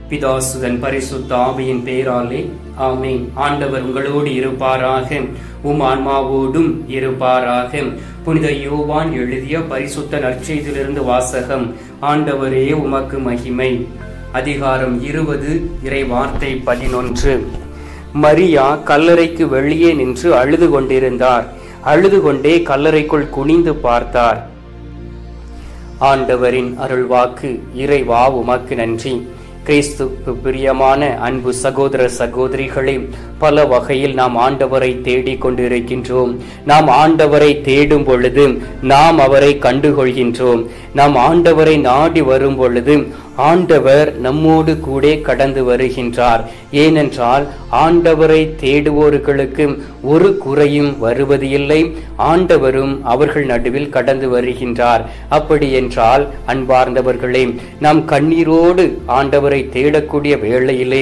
பிதாசுதன் பரிசுத்த ஆவியின் பேராலே ஆமென் ஆண்டவர் உங்களோடு இருப்பாராக உம் ஆன்மாவோடும் இருப்பாராக புனித யோவான் எழுதிய பரிசுத்த நற்செய்தியிலிருந்து வாசகம் ஆண்டவரே உமக்கு மகிமை அதிகாரம் இருபது இறை வார்த்தை பதினொன்று மரியா கல்லறைக்கு வெளியே நின்று அழுது கொண்டிருந்தார் அழுது கொண்டே கல்லறைக்குள் குனிந்து பார்த்தார் ஆண்டவரின் அருள்வாக்கு இறைவா உமக்கு நன்றி கிறிஸ்துக்கு பிரியமான அன்பு சகோதர சகோதரிகளே பல வகையில் நாம் ஆண்டவரை தேடிக் கொண்டிருக்கின்றோம் நாம் ஆண்டவரை தேடும் பொழுது நாம் அவரை கண்டுகொள்கின்றோம் நாம் ஆண்டவரை நாடி வரும் பொழுது ஆண்டவர் நம்மோடு கூட கடந்து வருகின்றார் ஏனென்றால் ஆண்டவரை தேடுவோர்களுக்கு ஒரு குறையும் வருவது இல்லை ஆண்டவரும் அவர்கள் நடுவில் கடந்து வருகின்றார் அப்படி என்றால் அன்பார்ந்தவர்களே நாம் கண்ணீரோடு ஆண்டவரை தேடக்கூடிய வேளையிலே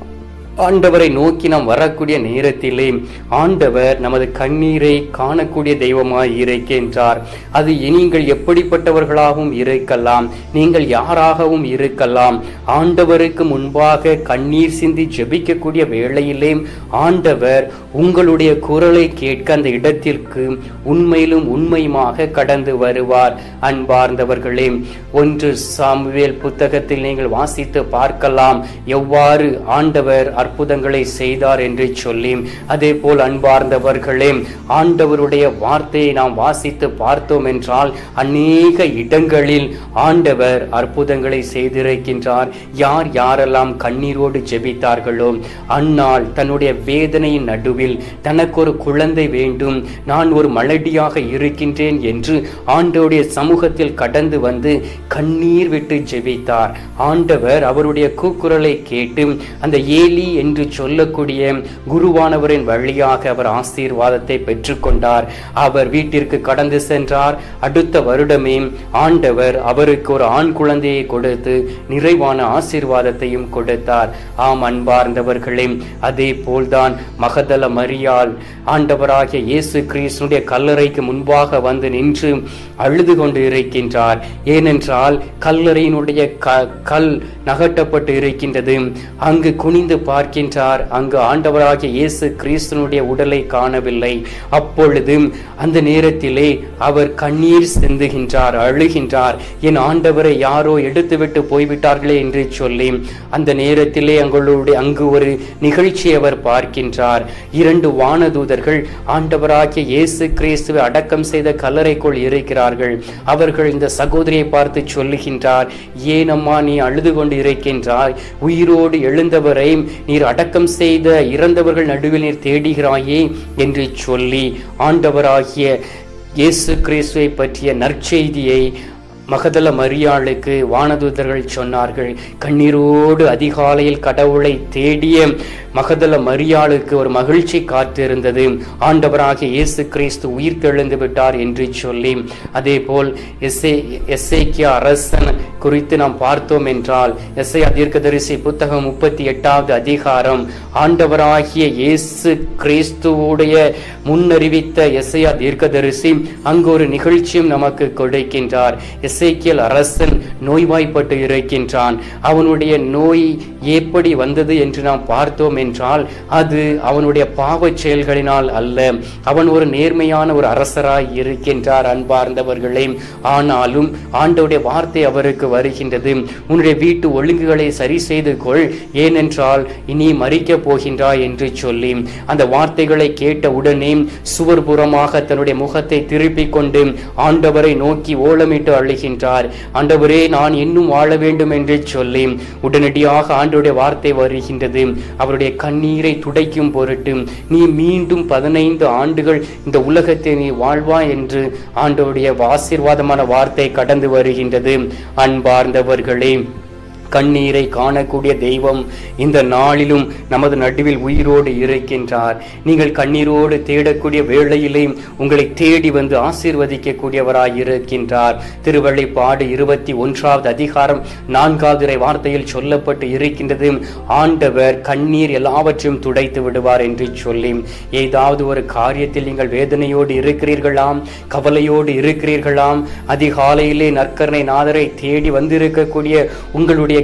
ஆண்டவரை நோக்கி நாம் வரக்கூடிய நேரத்திலே ஆண்டவர் நமது கண்ணீரை காணக்கூடிய தெய்வமாய் இருக்கின்றார் அது நீங்கள் எப்படிப்பட்டவர்களாகவும் இருக்கலாம் நீங்கள் யாராகவும் இருக்கலாம் ஆண்டவருக்கு முன்பாக கண்ணீர் சிந்தி ஜெபிக்கக்கூடிய வேளையிலே ஆண்டவர் உங்களுடைய குரலை கேட்க அந்த இடத்திற்கு உண்மையிலும் உண்மையுமாக கடந்து வருவார் அன்பார்ந்தவர்களே ஒன்று சாமுவேல் புத்தகத்தில் நீங்கள் வாசித்து பார்க்கலாம் எவ்வாறு ஆண்டவர் அற்புதங்களை செய்தார் என்று சொல்லி அதே போல் அன்பார்ந்தவர்களே ஆண்டவருடைய வார்த்தையை நாம் வாசித்து பார்த்தோம் என்றால் அநேக இடங்களில் ஆண்டவர் அற்புதங்களை செய்திருக்கின்றார் யார் யாரெல்லாம் கண்ணீரோடு ஜெபித்தார்களோ அந்நாள் தன்னுடைய வேதனையின் நடுவில் தனக்கு ஒரு குழந்தை வேண்டும் நான் ஒரு மலடியாக இருக்கின்றேன் என்று ஆண்டவருடைய சமூகத்தில் கடந்து வந்து கண்ணீர் விட்டு ஜெபித்தார் ஆண்டவர் அவருடைய கூக்குரலை கேட்டு அந்த ஏலி என்று சொல்லக்கூடிய குருவானவரின் வழியாக அவர் ஆசீர்வாதத்தை பெற்றுக்கொண்டார் அவர் வீட்டிற்கு கடந்து சென்றார் அடுத்த வருடமே ஆண்டவர் அவருக்கு ஒரு ஆண் குழந்தையை கொடுத்து நிறைவான ஆசீர்வாதத்தையும் கொடுத்தார் ஆம் அன்பார்ந்தவர்களே அதே போல்தான் மகதல மரியாள் ஆண்டவராகிய இயேசு கிறிஸ்துடைய கல்லறைக்கு முன்பாக வந்து நின்று அழுது கொண்டு இருக்கின்றார் ஏனென்றால் கல்லறையினுடைய கல் நகட்டப்பட்டு இருக்கின்றது அங்கு குனிந்து பார்க்கின்றார் அங்கு ஆண்டவராகிய இயேசு கிறிஸ்துனுடைய உடலை காணவில்லை அப்பொழுது அந்த நேரத்திலே அவர் கண்ணீர் சிந்துகின்றார் அழுகின்றார் என் ஆண்டவரை யாரோ எடுத்துவிட்டு போய்விட்டார்களே என்று சொல்லி அந்த நேரத்திலே அங்களுடைய அங்கு ஒரு நிகழ்ச்சி அவர் பார்க்கின்றார் இரண்டு வானதூதர்கள் ஆண்டவராகிய இயேசு கிறிஸ்துவை அடக்கம் செய்த கல்லறைக்குள் இருக்கிறார்கள் அவர்கள் இந்த சகோதரியை பார்த்து சொல்லுகின்றார் ஏனம்மா நீ அழுது கொண்டு இருக்கின்றாய் உயிரோடு எழுந்தவரை நீர் அடக்கம் செய்த இறந்தவர்கள் நடுவில் நீர் தேடுகிறாயே என்று சொல்லி ஆண்டவராகிய இயேசு கிறிஸ்துவை பற்றிய நற்செய்தியை மகதல மரியாளுக்கு வானதூதர்கள் சொன்னார்கள் கண்ணீரோடு அதிகாலையில் கடவுளை தேடிய மகதல மரியாளுக்கு ஒரு மகிழ்ச்சி காத்திருந்தது ஆண்டவராகிய இயேசு கிறிஸ்து உயிர் தெழுந்து விட்டார் என்று சொல்லி அதே போல் எஸ்ஏ எஸ்ஏக்கியா அரசன் குறித்து நாம் பார்த்தோம் என்றால் எஸ்ஐ தீர்க்கதரிசி புத்தகம் முப்பத்தி எட்டாவது அதிகாரம் ஆண்டவராகிய இயேசு கிறிஸ்துவுடைய முன்னறிவித்த எஸ்ஐயா தீர்க்கதரிசி அங்கு ஒரு நிகழ்ச்சியும் நமக்கு கொடுக்கின்றார் எசேக்கியல் அரசன் நோய்வாய்ப்பட்டு இருக்கின்றான் அவனுடைய நோய் எப்படி வந்தது என்று நாம் பார்த்தோம் என்றால் அது அவனுடைய பாவ செயல்களினால் அல்ல அவன் ஒரு நேர்மையான ஒரு அரசராய் இருக்கின்றார் அன்பார்ந்தவர்களே ஆனாலும் ஆண்டவுடைய வார்த்தை அவருக்கு வருகின்றது உன்னுடைய வீட்டு ஒழுங்குகளை சரி செய்து கொள் ஏனென்றால் இனி மறிக்கப் போகின்றாய் என்று சொல்லி அந்த வார்த்தைகளை கேட்ட உடனே சுவர்புறமாக தன்னுடைய முகத்தை திருப்பிக் கொண்டு ஆண்டவரை நோக்கி ஓலமிட்டு அழுகின்றார் ஆண்டவரே நான் இன்னும் வாழ வேண்டும் என்று சொல்லி உடனடியாக ஆண்டோடைய வார்த்தை வருகின்றது அவருடைய கண்ணீரை துடைக்கும் பொருட்டு நீ மீண்டும் பதினைந்து ஆண்டுகள் இந்த உலகத்தை நீ வாழ்வா என்று ஆண்டோடைய ஆசீர்வாதமான வார்த்தை கடந்து வருகின்றது அன்பார்ந்தவர்களே கண்ணீரை காணக்கூடிய தெய்வம் இந்த நாளிலும் நமது நடுவில் உயிரோடு இருக்கின்றார் நீங்கள் கண்ணீரோடு தேடக்கூடிய வேளையிலே உங்களை தேடி வந்து ஆசீர்வதிக்கக்கூடியவராய் இருக்கின்றார் திருவள்ளிப்பாடு இருபத்தி ஒன்றாவது அதிகாரம் நான்காவது இறை வார்த்தையில் சொல்லப்பட்டு இருக்கின்றது ஆண்டவர் கண்ணீர் எல்லாவற்றையும் துடைத்து விடுவார் என்று சொல்லி ஏதாவது ஒரு காரியத்தில் நீங்கள் வேதனையோடு இருக்கிறீர்களாம் கவலையோடு இருக்கிறீர்களாம் அதிகாலையிலே நற்கரணை நாதரை தேடி வந்திருக்கக்கூடிய உங்களுடைய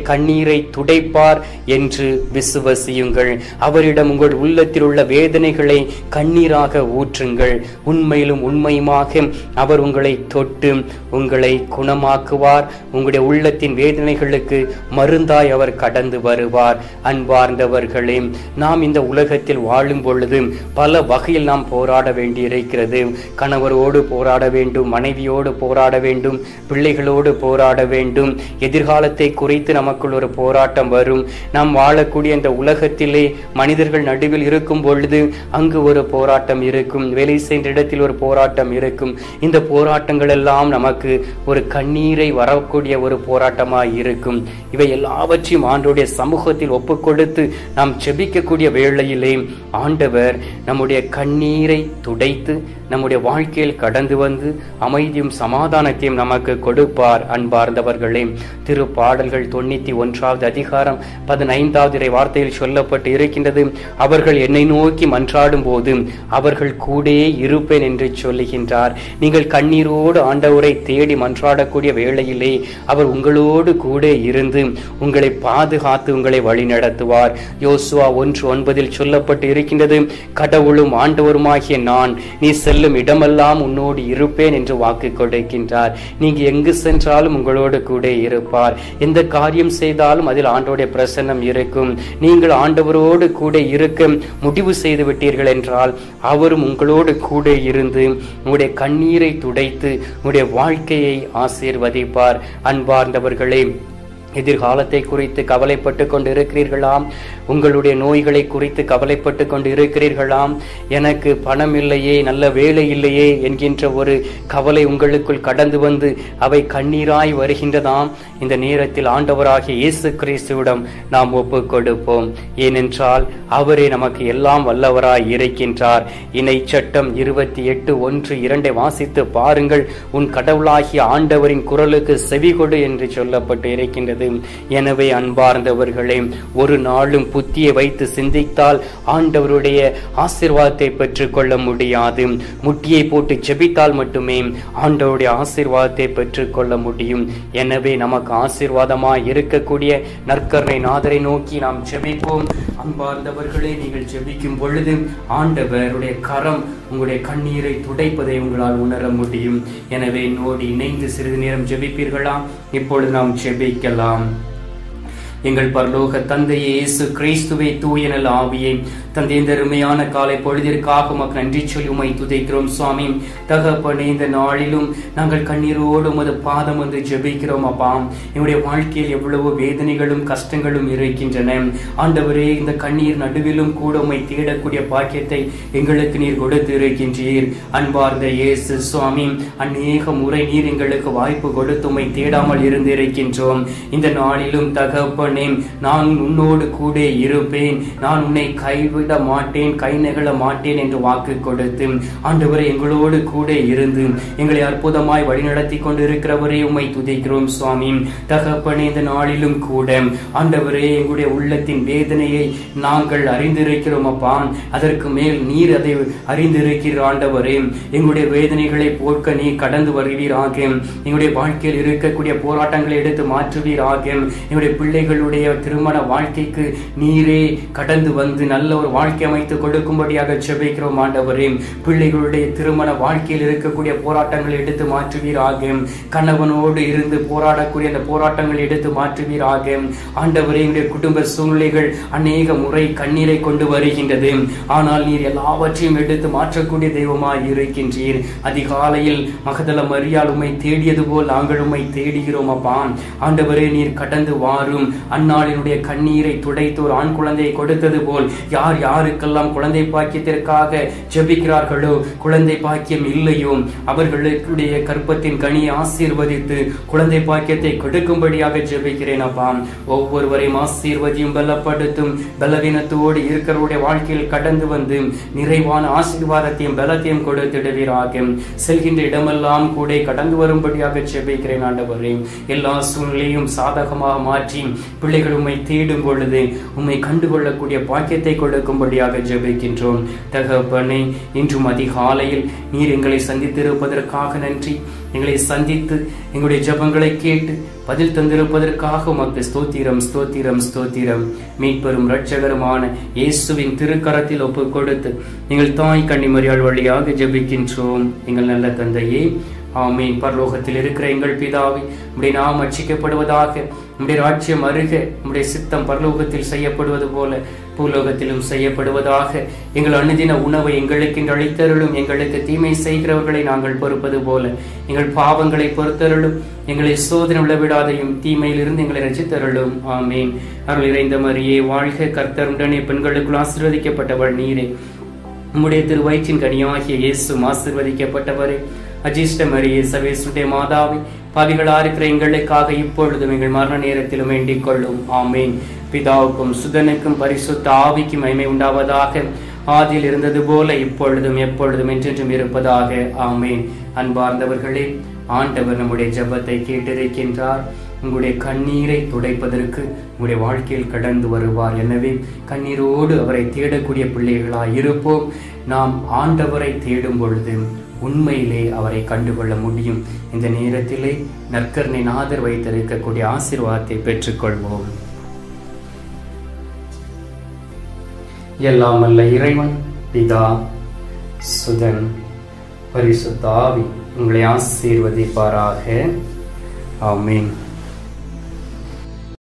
கண்ணீரை துடைப்பார் என்று விசுவசியுங்கள் அவரிடம் உங்கள் உள்ளத்தில் உள்ள வேதனைகளை கண்ணீராக ஊற்றுங்கள் உண்மையிலும் உண்மையுமாக அவர் உங்களை தொட்டு உங்களை குணமாக்குவார் உங்களுடைய உள்ளத்தின் வேதனைகளுக்கு மருந்தாய் அவர் கடந்து வருவார் அன்பார்ந்தவர்களே நாம் இந்த உலகத்தில் வாழும் பொழுது பல வகையில் நாம் போராட வேண்டியிருக்கிறது கணவரோடு போராட வேண்டும் மனைவியோடு போராட வேண்டும் பிள்ளைகளோடு போராட வேண்டும் எதிர்காலத்தை குறித்து நமக்குள் ஒரு போராட்டம் வரும் நாம் வாழக்கூடிய இந்த உலகத்திலே மனிதர்கள் நடுவில் இருக்கும் பொழுது அங்கு ஒரு போராட்டம் இருக்கும் வேலை செய்த இடத்தில் ஒரு போராட்டம் இருக்கும் இந்த போராட்டங்கள் எல்லாம் நமக்கு ஒரு கண்ணீரை வரக்கூடிய ஒரு போராட்டமாய் இருக்கும் இவை எல்லாவற்றையும் ஆண்டோடைய சமூகத்தில் ஒப்பு கொடுத்து நாம் செபிக்கக்கூடிய வேளையிலே ஆண்டவர் நம்முடைய கண்ணீரை துடைத்து நம்முடைய வாழ்க்கையில் கடந்து வந்து அமைதியும் சமாதானத்தையும் நமக்கு கொடுப்பார் அன்பார்ந்தவர்களே திரு பாடல்கள் தொண்ணூத்தி ஒன்றாவது அதிகாரம் பதினைந்தாவது இறை வார்த்தையில் சொல்லப்பட்டு இருக்கின்றது அவர்கள் என்னை நோக்கி மன்றாடும் போது அவர்கள் கூடே இருப்பேன் என்று சொல்லுகின்றார் நீங்கள் கண்ணீரோடு ஆண்டவரை தேடி மன்றாடக்கூடிய வேளையிலே அவர் உங்களோடு கூட இருந்து உங்களை பாதுகாத்து உங்களை வழிநடத்துவார் யோசுவா ஒன்று ஒன்பதில் சொல்லப்பட்டு இருக்கின்றது கடவுளும் ஆண்டவருமாகிய நான் நீ செல்லும் இடமெல்லாம் உன்னோடு இருப்பேன் என்று வாக்கு கொடுக்கின்றார் நீங்க எங்கு சென்றாலும் உங்களோடு கூட இருப்பார் எந்த காரியம் செய்தாலும் அதில் ஆண்டோடைய பிரசன்னம் இருக்கும் நீங்கள் ஆண்டவரோடு கூட இருக்க முடிவு செய்து விட்டீர்கள் என்றால் அவரும் உங்களோடு கூட இருந்து உங்களுடைய கண்ணீரை துடைத்து உங்களுடைய வாழ்க்கையை ஆசீர்வதிப்பார் அன்பார்ந்தவர்களே எதிர்காலத்தை குறித்து கவலைப்பட்டு கொண்டு இருக்கிறீர்களாம் உங்களுடைய நோய்களை குறித்து கவலைப்பட்டு கொண்டு இருக்கிறீர்களாம் எனக்கு பணம் இல்லையே நல்ல வேலை இல்லையே என்கின்ற ஒரு கவலை உங்களுக்குள் கடந்து வந்து அவை கண்ணீராய் வருகின்றதாம் இந்த நேரத்தில் ஆண்டவராகிய இயேசு கிறிஸ்துவிடம் நாம் ஒப்பு கொடுப்போம் ஏனென்றால் அவரே நமக்கு எல்லாம் வல்லவராய் இருக்கின்றார் இணை சட்டம் இருபத்தி எட்டு ஒன்று இரண்டை வாசித்து பாருங்கள் உன் கடவுளாகிய ஆண்டவரின் குரலுக்கு செவிகொடு என்று சொல்லப்பட்டு இருக்கின்றது எனவே அன்பார்ந்தவர்களே ஒரு நாளும் புத்தியை வைத்து சிந்தித்தால் ஆண்டவருடைய ஆசீர்வாதத்தை பெற்றுக்கொள்ள முடியாது முட்டியை போட்டு ஜெபித்தால் மட்டுமே ஆண்டவருடைய ஆசீர்வாதத்தை பெற்றுக்கொள்ள முடியும் எனவே நமக்கு ஆசீர்வாதமாய் இருக்கக்கூடிய நற்கருணை நாதரை நோக்கி நாம் ஜெபிப்போம் அன்பார்ந்தவர்களே நீங்கள் ஜெபிக்கும் பொழுது ஆண்டவருடைய கரம் உங்களுடைய கண்ணீரை துடைப்பதை உங்களால் உணர முடியும் எனவே என்னோடு இணைந்து சிறிது நேரம் ஜெபிப்பீர்களா இப்பொழுது நாம் ஜெபிக்கலாம் எங்கள் பரலோக தந்தையே இயேசு கிறிஸ்துவை தூய நல் ஆவியை தந்தை இந்த அருமையான காலை பொழுதிற்காக உமக்கு நன்றி சொல்லி உமை துதைக்கிறோம் சுவாமி தகப்பனே இந்த நாளிலும் நாங்கள் கண்ணீரோடு உமது பாதம் வந்து ஜெபிக்கிறோம் அப்பா எங்களுடைய வாழ்க்கையில் எவ்வளவு வேதனைகளும் கஷ்டங்களும் இருக்கின்றன ஆண்டவரே இந்த கண்ணீர் நடுவிலும் கூட உம்மை தேடக்கூடிய பாக்கியத்தை எங்களுக்கு நீர் கொடுத்து இருக்கின்றீர் அன்பார்ந்த இயேசு சுவாமி அநேக முறை நீர் எங்களுக்கு வாய்ப்பு கொடுத்து உம்மை தேடாமல் இருந்திருக்கின்றோம் இந்த நாளிலும் தகப்பனே நான் உன்னோடு கூட இருப்பேன் நான் உன்னை கைவிட மாட்டேன் கை நெகழ மாட்டேன் என்று வாக்கு கொடுத்து ஆண்டவரே எங்களோடு கூட இருந்து எங்களை அற்புதமாய் வழிநடத்தி கொண்டு இருக்கிறவரே உம்மை துதிக்கிறோம் சுவாமி தகப்பனே இந்த நாளிலும் கூட ஆண்டவரே எங்களுடைய உள்ளத்தின் வேதனையை நாங்கள் அறிந்திருக்கிறோம் அப்பா அதற்கு மேல் நீர் அதை அறிந்திருக்கிற ஆண்டவரே எங்களுடைய வேதனைகளை போக்க நீ கடந்து வருவீராக எங்களுடைய வாழ்க்கையில் இருக்கக்கூடிய போராட்டங்களை எடுத்து மாற்றுவீராக எங்களுடைய பிள்ளைகளுடைய திருமண வாழ்க்கைக்கு நீரே கடந்து வந்து நல்ல ஒரு வாழ்க்கை அமைத்து கொடுக்கும்படியாக செபிக்கிறோம் ஆண்டவரே பிள்ளைகளுடைய திருமண வாழ்க்கையில் இருக்கக்கூடிய போராட்டங்களை எடுத்து மாற்றுவீராக கணவனோடு இருந்து போராடக்கூடிய அந்த போராட்டங்களை எடுத்து மாற்றுவீராக ஆண்டவரே எங்களுடைய குடும்ப சூழ்நிலைகள் அநேக முறை கண்ணீரை கொண்டு வருகின்றது ஆனால் நீர் எல்லாவற்றையும் எடுத்து மாற்றக்கூடிய தெய்வமாய் இருக்கின்றீர் அதிகாலையில் மகதல மரியாள் உம்மை தேடியது போல் நாங்கள் உம்மை தேடுகிறோம் அப்பா ஆண்டவரே நீர் கடந்து வாரும் அந்நாளினுடைய கண்ணீரை துடைத்து ஒரு ஆண் குழந்தையை கொடுத்தது போல் யார் யாருக்கெல்லாம் குழந்தை பாக்கியத்திற்காக ஜெபிக்கிறார்களோ குழந்தை பாக்கியம் இல்லையோ அவர்களுடைய கற்பத்தின் கனியை ஆசீர்வதித்து குழந்தை பாக்கியத்தை கொடுக்கும்படியாக ஜெபிக்கிறேன் அப்பா ஒவ்வொருவரையும் ஆசீர்வதியும் பலப்படுத்தும் பலவீனத்தோடு இருக்கிறவருடைய வாழ்க்கையில் கடந்து வந்து நிறைவான ஆசீர்வாதத்தையும் பலத்தையும் கொடுத்திடுவீராக செல்கின்ற இடமெல்லாம் கூட கடந்து வரும்படியாக ஜெபிக்கிறேன் ஆண்டவரே எல்லா சூழ்நிலையும் சாதகமாக மாற்றி பிள்ளைகள் உம்மை தேடும் பொழுது உம்மை கண்டுகொள்ளக்கூடிய பாக்கியத்தை கொடுக்கும் கொடுக்கும்படியாக ஜெபிக்கின்றோம் தகப்பனே இன்றும் அதிகாலையில் நீர் எங்களை சந்தித்திருப்பதற்காக நன்றி எங்களை சந்தித்து எங்களுடைய ஜெபங்களை கேட்டு பதில் தந்திருப்பதற்காக உமக்கு ஸ்தோத்திரம் ஸ்தோத்திரம் ஸ்தோத்திரம் மீட்பெரும் இரட்சகருமான இயேசுவின் திருக்கரத்தில் ஒப்புக் கொடுத்து எங்கள் தாய் கன்னிமரியாள் வழியாக ஜெபிக்கின்றோம் எங்கள் நல்ல தந்தையே ஆமீன் பரலோகத்தில் இருக்கிற எங்கள் பிதாவே உடைய நாம் அச்சிக்கப்படுவதாக உடைய ராஜ்யம் அருக உடைய சித்தம் பரலோகத்தில் செய்யப்படுவது போல பூலோகத்திலும் செய்யப்படுவதாக எங்கள் அனுதின உணவை எங்களுக்கு அளித்தருளும் எங்களுக்கு தீமை செய்கிறவர்களை நாங்கள் பொறுப்பது போல எங்கள் பாவங்களை பொறுத்தருளும் எங்களை சோதனை விழவிடாதையும் தீமையிலிருந்து எங்களை ரசித்தருளும் ஆமீன் அருள் இறைந்த மரியே வாழ்க கர்த்தருடனே பெண்களுக்குள் ஆசீர்வதிக்கப்பட்டவள் நீரே உம்முடைய திருவயிற்றின் கனியாகிய இயேசும் ஆசீர்வதிக்கப்பட்டவரே அஜிஷ்ட மரியே சவேசுடைய மாதாவி பாவிகளா இருக்கிற எங்களுக்காக இப்பொழுதும் எங்கள் மரண நேரத்திலும் வேண்டிக் கொள்ளும் ஆமேன் பிதாவுக்கும் சுதனுக்கும் பரிசுத்த ஆவிக்கும் மகிமை உண்டாவதாக ஆதியில் இருந்தது போல இப்பொழுதும் எப்பொழுதும் என்றென்றும் இருப்பதாக ஆமேன் அன்பார்ந்தவர்களே ஆண்டவர் நம்முடைய ஜெபத்தை கேட்டிருக்கின்றார் உங்களுடைய கண்ணீரை துடைப்பதற்கு உங்களுடைய வாழ்க்கையில் கடந்து வருவார் எனவே கண்ணீரோடு அவரை தேடக்கூடிய பிள்ளைகளாய் இருப்போம் நாம் ஆண்டவரை தேடும் பொழுது உண்மையிலே அவரை கண்டுகொள்ள முடியும் இந்த நேரத்திலே நற்கர்ணை நாதர் வைத்திருக்கக்கூடிய ஆசீர்வாதத்தை பெற்றுக்கொள்வோம் எல்லாம் அல்ல இறைவன் பிதா சுதன் பரிசுத்த ஆவி உங்களை ஆசீர்வதிப்பாராக ஆமீன்